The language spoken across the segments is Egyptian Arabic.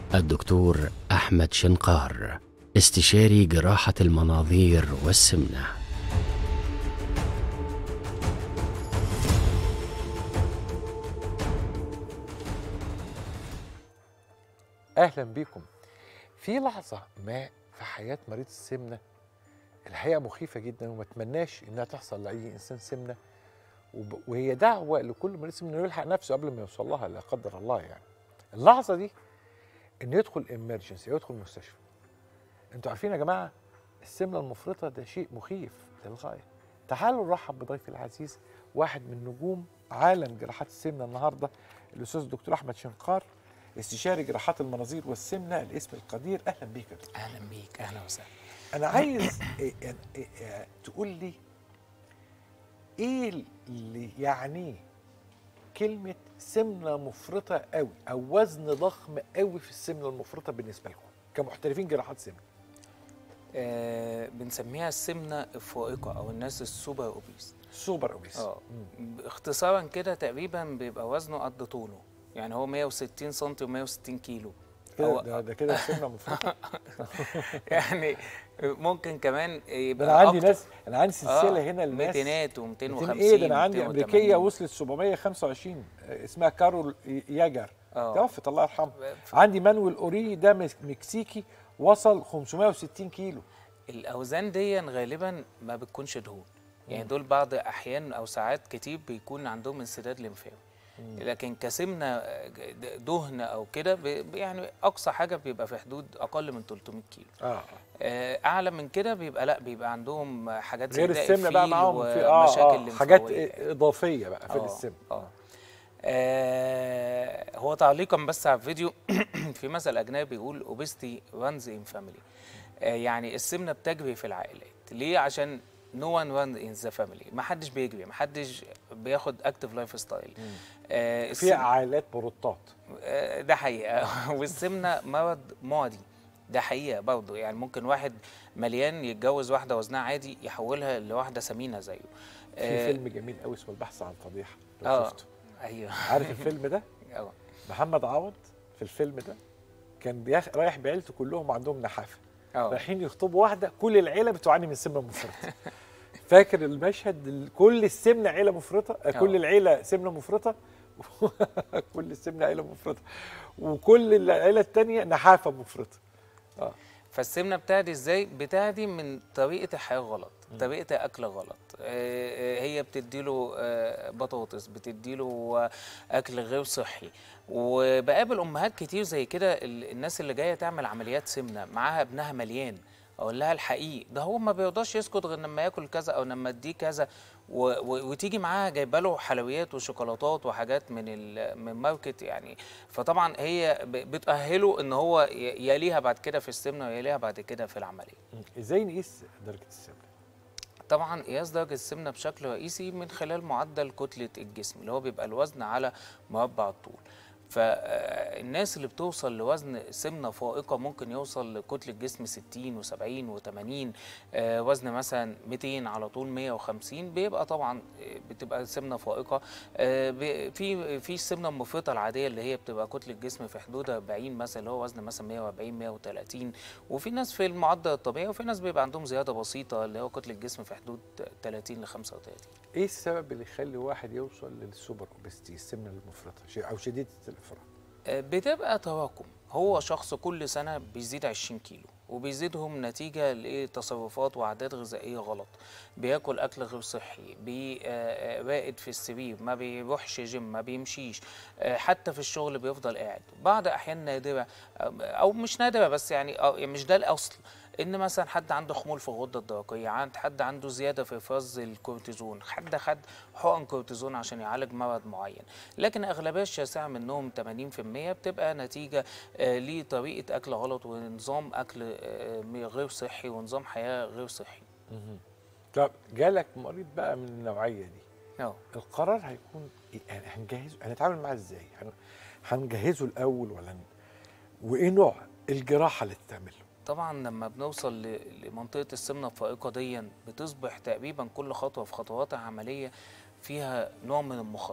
الدكتور أحمد شنقار استشاري جراحة المناظير والسمنة اهلا بيكم في لحظه ما في حياه مريض السمنه الحقيقه مخيفه جدا وما اتمناش انها تحصل لاي انسان سمنه وب- وهي دعوه لكل مريض سمنه انه يلحق نفسه قبل ما يوصل لها لا قدر الله يعني اللحظه دي انه يدخل امرجنسي يدخل مستشفى انتوا عارفين يا جماعه السمنه المفرطه ده شيء مخيف للغايه تعالوا نرحب بضيفي العزيز واحد من نجوم عالم جراحات السمنه النهارده الاستاذ الدكتور احمد شنقار استشاري جراحات المناظير والسمنه الاسم القدير اهلا بيك يا دكتور. اهلا بيك اهلا وسهلا انا عايز إيه يعني إيه إيه تقول لي ايه اللي يعنيه كلمه سمنه مفرطه قوي او وزن ضخم قوي في السمنه المفرطه بالنسبه لكم كمحترفين جراحات سمنه آه بنسميها السمنه الفائقه او الناس السوبر اوبيس سوبر اوبيس اه اختصارا كده تقريبا بيبقى وزنه قد طوله يعني هو 160 سم و160 كيلو كده أو- ده, ده كده سمنه مفرطه يعني ممكن كمان ده يبقى انا عندي أكتر. ناس انا عندي سلسله آه، هنا الناس 200 و250 ايه ده انا عندي امريكيه وصلت 725 اسمها كارول ياجر اه توفت الله يرحمها ف- عندي مانويل اوري ده مك- مكسيكي وصل 560 كيلو الاوزان دي غالبا ما بتكونش دهون يعني دول بعض احيان او ساعات كتير بيكون عندهم انسداد لمفاوي لكن كسمنه دهن او كده ب- يعني اقصى حاجه بيبقى في حدود اقل من 300 كيلو اه آه، اعلى من كده بيبقى لا بيبقى عندهم حاجات زي غير داء السمنه بقى الفيل معاهم في ومشاكل اه, آه لمفاوية حاجات يعني. اضافيه بقى في آه، السمنه اه آه، هو تعليقا بس على الفيديو في مثل اجنبي بيقول اوبستي رانز ان فاميلي يعني السمنه بتجري في العائلات ليه عشان نو وان ران ان ذا فاميلي ما حدش بيجري ما حدش بياخد اكتف لايف ستايل في عائلات بروتات آه، ده حقيقة والسمنة مرض معدي ده حقيقة برضه يعني ممكن واحد مليان يتجوز واحدة وزنها عادي يحولها لواحدة سمينة زيه في آه، فيلم جميل قوي اسمه البحث عن فضيحه لو اه شفته ايوه عارف الفيلم ده اه محمد عوض في الفيلم ده كان بيخ... رايح بعيلته كلهم عندهم نحافه اه رايحين يخطبوا واحده كل العيله بتعاني من سمنه مفرطه فاكر المشهد ال- كل السمنه عيله مفرطه آه، كل آه. العيله سمنه مفرطه كل السمنه عيله مفرطه وكل العيله الثانيه نحافه مفرطه فالسمنه بتعدي ازاي بتعدي من طريقه الحياه غلط طريقه اكل غلط آه، آه، هي بتديله آه، بطاطس بتديله آه، اكل غير صحي وبقابل امهات كتير زي كده ال- الناس اللي جايه تعمل عمليات سمنه معاها ابنها مليان اقول لها الحقيقي ده هو ما بيرضاش يسكت غير لما ياكل كذا او لما اديه كذا و- و- وتيجي معاها جايبه له حلويات وشوكولاتات وحاجات من ال- من ماركت يعني فطبعا هي ب- بتاهله ان هو ي- يليها بعد كده في السمنه ويليها بعد كده في العمليه ازاي نقيس درجه السمنه طبعا قياس درجه السمنه بشكل رئيسي من خلال معدل كتله الجسم اللي هو بيبقى الوزن على مربع الطول فالناس اللي بتوصل لوزن سمنه فائقه ممكن يوصل لكتله جسم 60 و70 و80 وزن مثلا 200 على طول 150 بيبقى طبعا آه، بتبقى سمنه فائقه آه، ب- في في السمنه المفرطه العاديه اللي هي بتبقى كتله الجسم في حدود 40 مثلا اللي هو وزن مثلا 140 130 وفي ناس في المعدل الطبيعي وفي ناس بيبقى عندهم زياده بسيطه اللي هو كتله الجسم في حدود 30 ل 35 ايه السبب اللي يخلي واحد يوصل للسوبر اوبستي السمنه المفرطه ش- او شديده الافراط آه، بتبقى تراكم هو شخص كل سنة بيزيد 20 كيلو وبيزيدهم نتيجة لتصرفات وعادات غذائية غلط بياكل أكل غير صحي بيراقد في السرير ما بيروحش جيم ما بيمشيش آه، حتى في الشغل بيفضل قاعد بعض أحيان نادرة آه، أو مش نادرة بس يعني آه، مش ده الأصل ان مثلا حد عنده خمول في الغده الدرقيه عند حد عنده زياده في افراز الكورتيزون حد خد حقن كورتيزون عشان يعالج مرض معين لكن اغلبيه الشاسعه منهم 80% بتبقى نتيجه آه، لطريقه اكل غلط ونظام اكل آه، غير صحي ونظام حياه غير صحي طب جالك مريض بقى من النوعيه دي اه القرار هيكون إيه؟ يعني هنجهزه هنتعامل معاه ازاي هن- هنجهزه الاول ولا ن- وايه نوع الجراحه اللي تتعمل له طبعا لما بنوصل ل- لمنطقه السمنه الفائقه دي بتصبح تقريبا كل خطوه في خطوات العمليه فيها نوع من المخاطره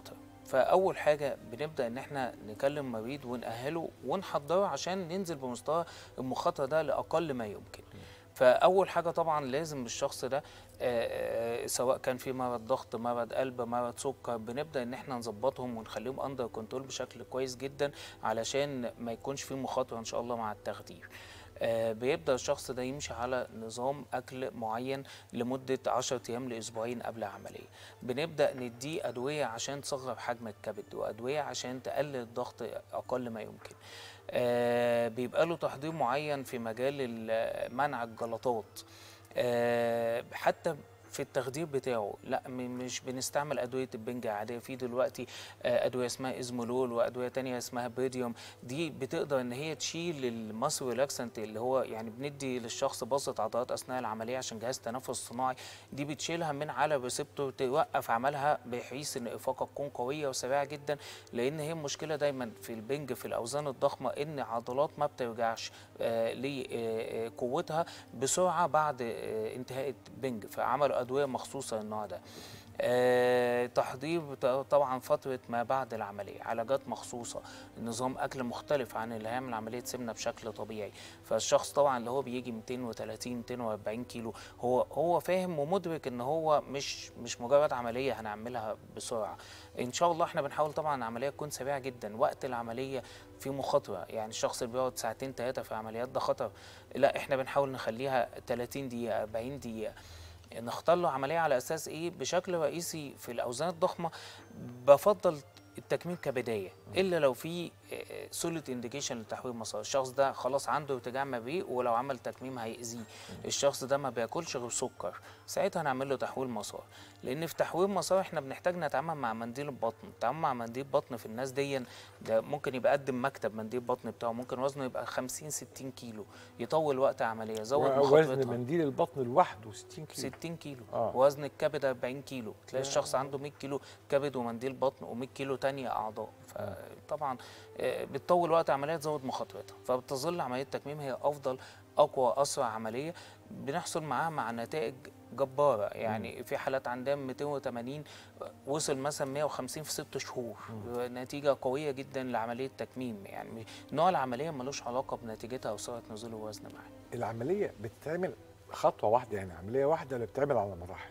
فاول حاجه بنبدا ان احنا نكلم مريض ونأهله ونحضره عشان ننزل بمستوى المخاطره ده لاقل ما يمكن فاول حاجه طبعا لازم الشخص ده آه، آه، سواء كان في مرض ضغط مرض قلب مرض سكر بنبدا ان احنا نظبطهم ونخليهم اندر كنترول بشكل كويس جدا علشان ما يكونش في مخاطره ان شاء الله مع التخدير آه، بيبدا الشخص ده يمشي على نظام اكل معين لمده 10 ايام لاسبوعين قبل العمليه بنبدا نديه ادويه عشان تصغر حجم الكبد وادويه عشان تقلل الضغط اقل ما يمكن آه، بيبقى له تحضير معين في مجال ال- منع الجلطات آه، حتى في التخدير بتاعه لا م- مش بنستعمل ادويه البنج عاديه في دلوقتي آه، ادويه اسمها ازمولول وادويه تانية اسمها بيديوم دي بتقدر ان هي تشيل الماسل ريلاكسنت اللي هو يعني بندي للشخص بسط عضلات اثناء العمليه عشان جهاز تنفس صناعي دي بتشيلها من على ريسبتور توقف عملها بحيث ان افاقه تكون قويه وسريعه جدا لان هي المشكله دايما في البنج في الاوزان الضخمه ان عضلات ما بترجعش آه، لقوتها بسرعه بعد آه، انتهاء البنج فعملوا ادويه مخصوصه للنوع ده آه، تحضير ط- طبعا فترة ما بعد العملية علاجات مخصوصة نظام أكل مختلف عن اللي هيعمل عملية سمنة بشكل طبيعي فالشخص طبعا اللي هو بيجي 230 240 كيلو هو هو فاهم ومدرك ان هو مش مش مجرد عملية هنعملها بسرعة ان شاء الله احنا بنحاول طبعا العملية تكون سريعة جدا وقت العملية في مخاطرة يعني الشخص اللي بيقعد ساعتين ثلاثة في عمليات ده خطر لا احنا بنحاول نخليها 30 دقيقة 40 دقيقة نختار له عمليه على اساس ايه بشكل رئيسي في الاوزان الضخمه بفضل التكميم كبدايه الا لو في سوليد انديكيشن لتحويل مسار الشخص ده خلاص عنده ارتجاع مريء ولو عمل تكميم هيأذيه الشخص ده ما بياكلش غير سكر ساعتها هنعمل له تحويل مسار لان في تحويل مسار احنا بنحتاج نتعامل مع منديل البطن التعامل مع منديل البطن في الناس دي ده ممكن يبقى قد مكتب منديل البطن بتاعه ممكن وزنه يبقى 50 60 كيلو يطول وقت عمليه يزود وزن مخاطرتها منديل البطن لوحده 60 كيلو 60 كيلو آه. آه. وزن الكبد 40 كيلو تلاقي الشخص عنده 100 كيلو كبد ومنديل بطن و100 كيلو تانية اعضاء فطبعا آه، بتطول وقت عمليه تزود مخاطرتها فبتظل عمليه التكميم هي افضل اقوى اسرع عمليه بنحصل معاها مع نتائج جباره يعني في حالات عندها 280 وصل مثلا 150 في ست شهور نتيجه قويه جدا لعمليه تكميم يعني نوع العمليه ملوش علاقه بنتيجتها او سرعه نزول الوزن معاها العمليه بتتعمل خطوه واحده يعني عمليه واحده اللي بتتعمل على مراحل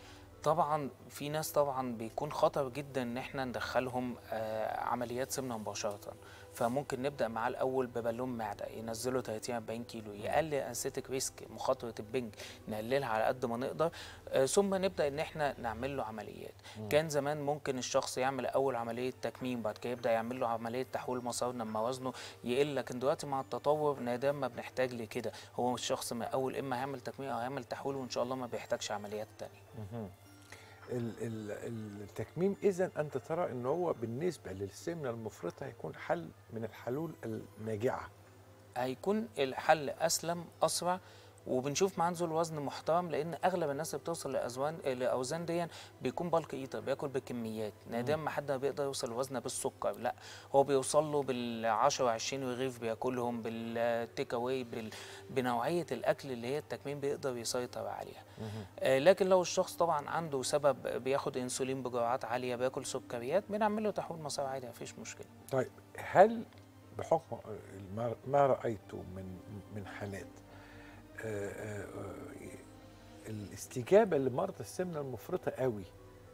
طبعا في ناس طبعا بيكون خطر جدا ان احنا ندخلهم آه عمليات سمنه مباشره فممكن نبدا معاه الاول ببالون معده ينزله 30 40 كيلو يقلل انستيك ريسك مخاطره البنج نقللها على قد ما نقدر آه ثم نبدا ان احنا نعمل له عمليات كان زمان ممكن الشخص يعمل اول عمليه تكميم بعد كده يبدا يعمل له عمليه تحويل مسار لما وزنه يقل لكن دلوقتي مع التطور نادرا ما بنحتاج لكده هو الشخص من اول اما هيعمل تكميم او هيعمل تحويل وان شاء الله ما بيحتاجش عمليات تانية ال- ال- التكميم اذا انت ترى ان هو بالنسبه للسمنه المفرطه هيكون حل من الحلول الناجعه هيكون الحل اسلم اسرع وبنشوف معاه نزول وزن محترم لان اغلب الناس اللي بتوصل لاوزان لاوزان دي بيكون بالك ايتر بياكل بكميات نادرا ما حد بيقدر يوصل لوزنه بالسكر لا هو بيوصل له بال10 و20 رغيف بياكلهم بالتيك اواي بال... بنوعيه الاكل اللي هي التكميم بيقدر يسيطر عليها آه لكن لو الشخص طبعا عنده سبب بياخد انسولين بجرعات عاليه بياكل سكريات بنعمل له تحويل مسار عادي مفيش مشكله طيب هل بحكم ما- ما رايته من من حالات آه، آه، آه، الاستجابه لمرضى السمنه المفرطه قوي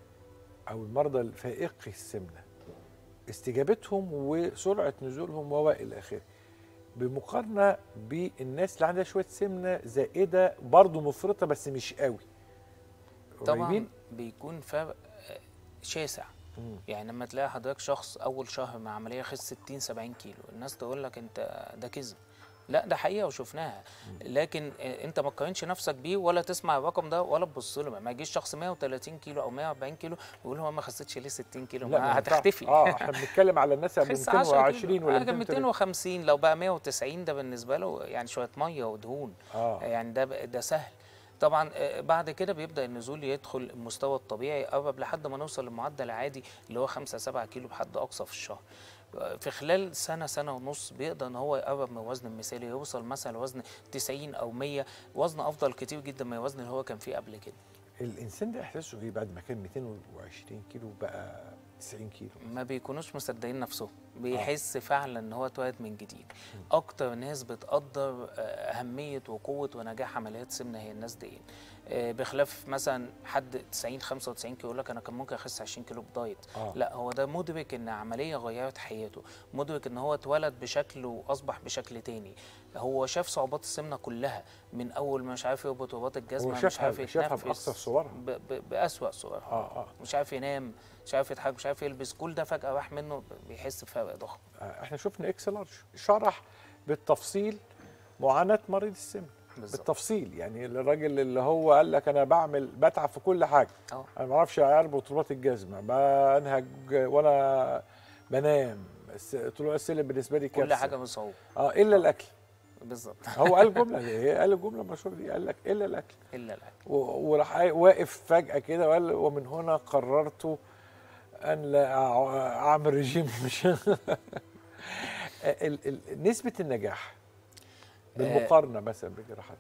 او المرضى الفائقي السمنه استجابتهم وسرعه نزولهم والى اخره بمقارنه بالناس اللي عندها شويه سمنه زائده برضه مفرطه بس مش قوي طبعا قريبين؟ بيكون فرق آه، شاسع مم. يعني لما تلاقي حضرتك شخص اول شهر مع عمليه خس 60 70 كيلو الناس تقول لك انت ده كذب لا ده حقيقه وشفناها لكن آه، انت ما تقارنش نفسك بيه ولا تسمع الرقم ده ولا تبص له ما يجيش شخص 130 كيلو او 140 كيلو ويقول هو ما خسيتش ليه 60 كيلو لا، ما ما ينفعش. هتختفي اه احنا بنتكلم على الناس ب خس 10 220 كيلو ولا حاجه 230 250 لو بقى 190 ده بالنسبه له يعني شويه ميه ودهون اه يعني ده ده سهل طبعا آه، بعد كده بيبدا النزول يدخل المستوى الطبيعي يقرب لحد ما نوصل للمعدل العادي اللي هو 5 7 كيلو بحد اقصى في الشهر آه، في خلال سنه سنه ونص بيقدر ان هو يقرب من الوزن المثالي يوصل مثلا لوزن 90 او 100 وزن افضل كتير جدا من الوزن اللي هو كان فيه قبل كده الانسان ده احساسه ايه بعد ما كان 220 كيلو بقى 90 كيلو ما بيكونوش مصدقين نفسهم بيحس فعلا ان هو اتولد من جديد اكتر ناس بتقدر آه، اهميه وقوه ونجاح عمليات سمنه هي الناس دي آه، بخلاف مثلا حد 90 95 كيلو يقول لك انا كان ممكن اخس 20 كيلو بدايت آه. لا هو ده مدرك ان عمليه غيرت حياته مدرك ان هو اتولد بشكل واصبح بشكل تاني هو شاف صعوبات السمنه كلها من اول ما مش عارف يربط رباط الجزمه مش شافها- عارف شافها يتنفس بأقصى صورها. ب- ب- باسوأ صورها آه، آه. مش عارف ينام مش عارف يضحك مش عارف يلبس كل ده فجاه راح منه بيحس بفرق ضخم آه، احنا شفنا اكس لارج شرح بالتفصيل معاناه مريض السمنه بالظبط. بالتفصيل يعني الراجل اللي هو قال لك انا بعمل بتعب في كل حاجه اه انا ما اعرفش اربط رباط الجزمه بنهج وانا بنام الس- طلوع السلم بالنسبه لي كل كارثه حاجه بصعوبه اه الا الاكل بالظبط هو قال جمله هي قال الجمله المشهوره دي قال لك الا الاكل الا الاكل و- وراح قاي- واقف فجاه كده وقال ومن هنا قررت ان لا أع- اعمل رجيم مش ال- ال- نسبه النجاح بالمقارنه مثلا بجراحات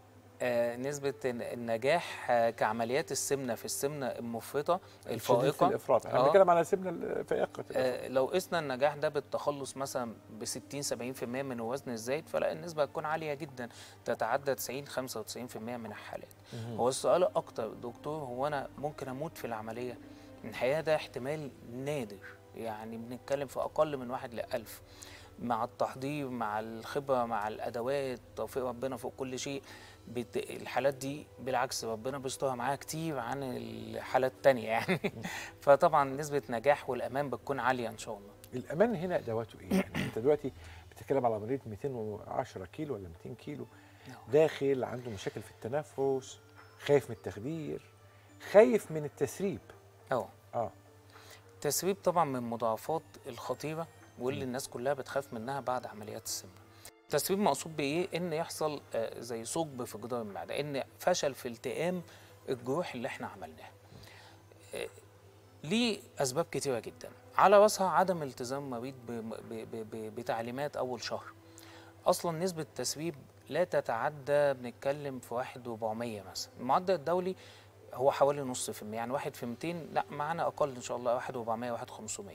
آه نسبه الن- النجاح آه كعمليات السمنه في السمنه المفرطه شديد في الفائقه الافراط احنا آه. بنتكلم على سمنه الفائقه آه لو قسنا النجاح ده بالتخلص مثلا ب 60 70% من الوزن الزايد فلا النسبه هتكون عاليه جدا تتعدى 90 95% من الحالات هو السؤال اكتر دكتور هو انا ممكن اموت في العمليه الحقيقه ده احتمال نادر يعني بنتكلم في اقل من واحد لألف مع التحضير مع الخبره مع الادوات توفيق ربنا فوق كل شيء بت... الحالات دي بالعكس ربنا بيسترها معاها كتير عن الحالات التانية يعني فطبعا نسبه نجاح والامان بتكون عاليه ان شاء الله الامان هنا ادواته ايه يعني انت دلوقتي بتتكلم على عمليه 210 كيلو ولا 200 كيلو داخل عنده مشاكل في التنفس خايف من التخدير خايف من التسريب اه اه التسريب طبعا من المضاعفات الخطيره واللي الناس كلها بتخاف منها بعد عمليات السمنه التسريب مقصود بايه ان يحصل آه، زي ثقب في جدار المعده ان فشل في التئام الجروح اللي احنا عملناها آه، ليه اسباب كتيره جدا على راسها عدم التزام المريض ب- ب- ب- ب- بتعليمات اول شهر اصلا نسبه التسريب لا تتعدى بنتكلم في واحد وأربعمية مثلا المعدل الدولي هو حوالي نص في المية يعني واحد في 200 لا معانا اقل ان شاء الله واحد وأربعمية واحد خمسمية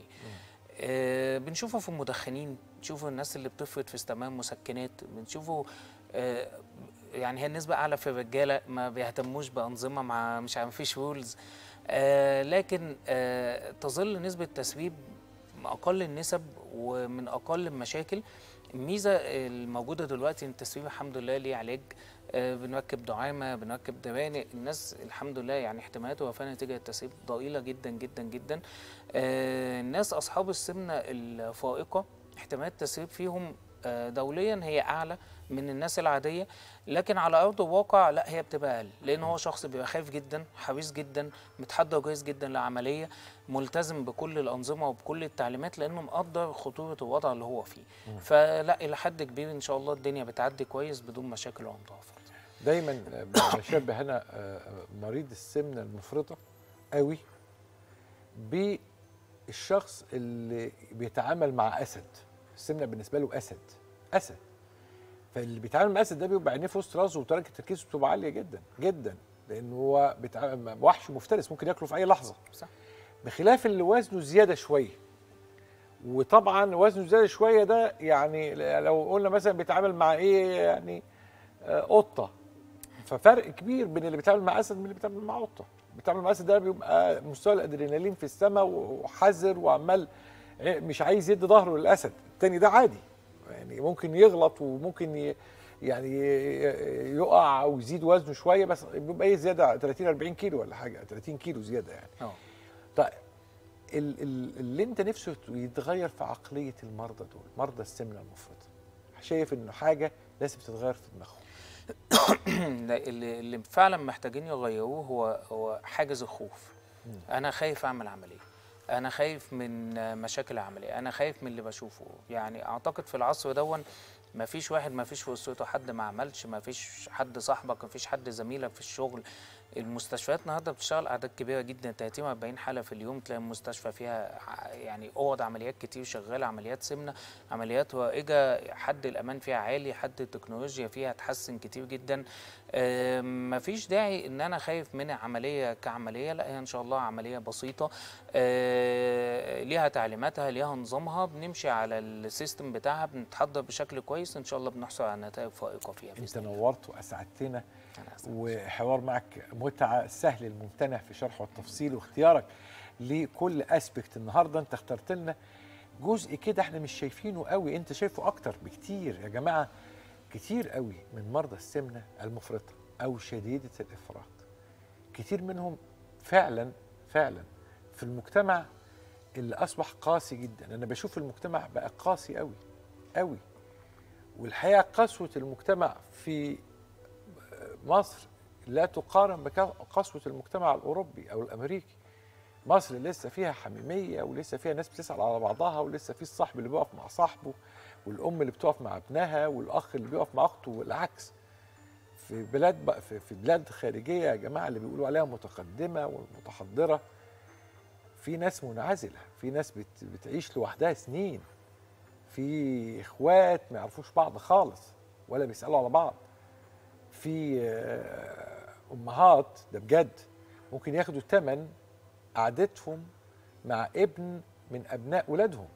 آه بنشوفه في المدخنين بنشوفه الناس اللي بتفرط في استعمال مسكنات بنشوفه آه يعني هي النسبة أعلى في الرجالة ما بيهتموش بأنظمة مع مش عارف فيش رولز آه لكن آه تظل نسبة تسريب من أقل النسب ومن أقل المشاكل الميزة الموجودة دلوقتي إن التسريب الحمد لله ليه علاج آه بنركب دعامة بنركب دوانق الناس الحمد لله يعني احتمالات الوفاة نتيجة التسريب ضئيلة جدا جدا جدا آه الناس أصحاب السمنة الفائقة احتمالات التسريب فيهم آه دوليا هي أعلى من الناس العادية لكن على أرض الواقع لا هي بتبقى أقل لأن هو شخص بيبقى خايف جدا حريص جدا متحضر كويس جدا للعملية ملتزم بكل الأنظمة وبكل التعليمات لأنه مقدر خطورة الوضع اللي هو فيه فلا إلى حد كبير إن شاء الله الدنيا بتعدي كويس بدون مشاكل ولا مضاعفات دايما بشبه انا آه، مريض السمنه المفرطه قوي بالشخص اللي بيتعامل مع اسد السمنه بالنسبه له اسد اسد فاللي بيتعامل مع اسد ده بيبقى عينيه في وسط راسه ودرجه تركيزه بتبقى عاليه جدا جدا لان هو بيتعامل وحش مفترس ممكن ياكله في اي لحظه صح بخلاف اللي وزنه زياده شويه وطبعا وزنه زياده شويه ده يعني لو قلنا مثلا بيتعامل مع ايه يعني آه، قطه ففرق كبير بين اللي بيتعامل مع اسد من اللي بيتعامل مع قطه بيتعامل مع اسد ده بيبقى مستوى الادرينالين في السماء وحذر وعمال ع- مش عايز يدي ظهره للاسد التاني ده عادي يعني ممكن يغلط وممكن ي يعني ي- يقع او يزيد وزنه شويه بس بيبقى ايه زياده 30 40 كيلو ولا حاجه 30 كيلو زياده يعني اه طيب ال- ال- اللي انت نفسه يتغير في عقليه المرضى دول مرضى السمنه المفرطه شايف انه حاجه لازم تتغير في دماغهم لا، اللي اللي فعلا محتاجين يغيروه هو هو حاجز الخوف انا خايف اعمل عمليه انا خايف من آه، مشاكل العمليه انا خايف من اللي بشوفه يعني اعتقد في العصر دون ما فيش واحد ما فيش في اسرته حد ما عملش ما فيش حد صاحبك ما فيش حد زميلك في الشغل المستشفيات النهارده بتشتغل اعداد كبيره جدا 30 40 حاله في اليوم تلاقي المستشفى فيها ع- يعني اوض عمليات كتير شغاله عمليات سمنه عمليات رائجه حد الامان فيها عالي حد التكنولوجيا فيها اتحسن كتير جدا آم، مفيش داعي ان انا خايف من عمليه كعمليه لا هي ان شاء الله عمليه بسيطه آه، ليها تعليماتها ليها نظامها بنمشي على السيستم بتاعها بنتحضر بشكل كويس ان شاء الله بنحصل على نتائج فائقه فيها انت باذن الله نورت واسعدتنا أنا أسف. وحوار معك متعه سهل الممتنع في شرح والتفصيل واختيارك لكل اسبكت النهارده انت اخترت لنا جزء كده احنا مش شايفينه قوي انت شايفه اكتر بكتير يا جماعه كتير قوي من مرضى السمنه المفرطه او شديده الافراط كتير منهم فعلا فعلا في المجتمع اللي اصبح قاسي جدا انا بشوف المجتمع بقى قاسي قوي قوي والحقيقه قسوه المجتمع في مصر لا تقارن بقسوه المجتمع الاوروبي او الامريكي مصر لسه فيها حميميه ولسه فيها ناس بتسال على بعضها ولسه في الصاحب اللي بيقف مع صاحبه والام اللي بتقف مع ابنها والاخ اللي بيقف مع اخته والعكس في بلاد بقى في في بلاد خارجيه يا جماعه اللي بيقولوا عليها متقدمه ومتحضره في ناس منعزله في ناس بت بتعيش لوحدها سنين في اخوات ما يعرفوش بعض خالص ولا بيسالوا على بعض في آه، امهات ده بجد ممكن ياخدوا ثمن قعدتهم مع ابن من ابناء ولادهم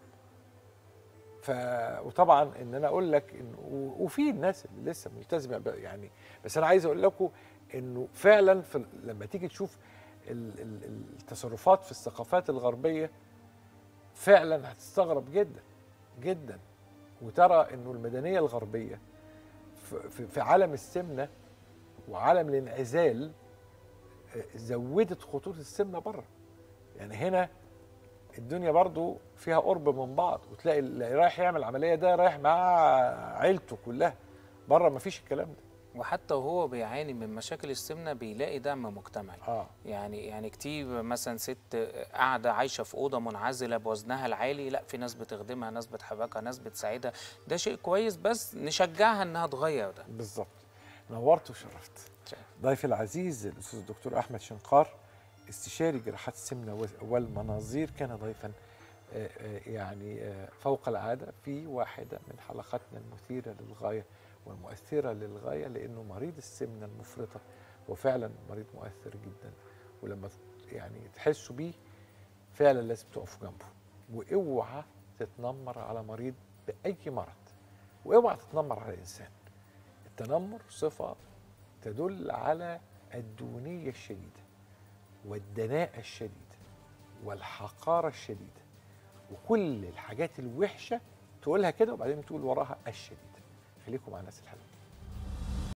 ف وطبعا ان انا اقول لك ان و- وفي الناس اللي لسه ملتزمه ب- يعني بس انا عايز اقول لكم انه فعلا في ال- لما تيجي تشوف ال- ال- التصرفات في الثقافات الغربيه فعلا هتستغرب جدا جدا وترى انه المدنيه الغربيه في- في في عالم السمنه وعالم الانعزال آه، زودت خطوط السمنه بره يعني هنا الدنيا برضو فيها قرب من بعض وتلاقي اللي رايح يعمل عمليه ده رايح مع عيلته كلها بره مفيش الكلام ده وحتى وهو بيعاني من مشاكل السمنه بيلاقي دعم مجتمعي اه يعني يعني كتير مثلا ست قاعده عايشه في اوضه منعزله بوزنها العالي لا في ناس بتخدمها ناس بتحركها ناس بتساعدها ده شيء كويس بس نشجعها انها تغير ده بالظبط نورت وشرفت ضيفي العزيز الاستاذ الدكتور احمد شنقار استشاري جراحات السمنه وال- والمناظير كان ضيفا آه، آه، يعني آه، فوق العاده في واحده من حلقاتنا المثيره للغايه والمؤثره للغايه لانه مريض السمنه المفرطه هو فعلا مريض مؤثر جدا ولما يعني تحسوا بيه فعلا لازم تقفوا جنبه واوعى تتنمر على مريض باي مرض واوعى تتنمر على انسان التنمر صفه تدل على الدونيه الشديده والدناءه الشديده والحقاره الشديده وكل الحاجات الوحشه تقولها كده وبعدين تقول وراها الشديده خليكم مع الناس الحلوه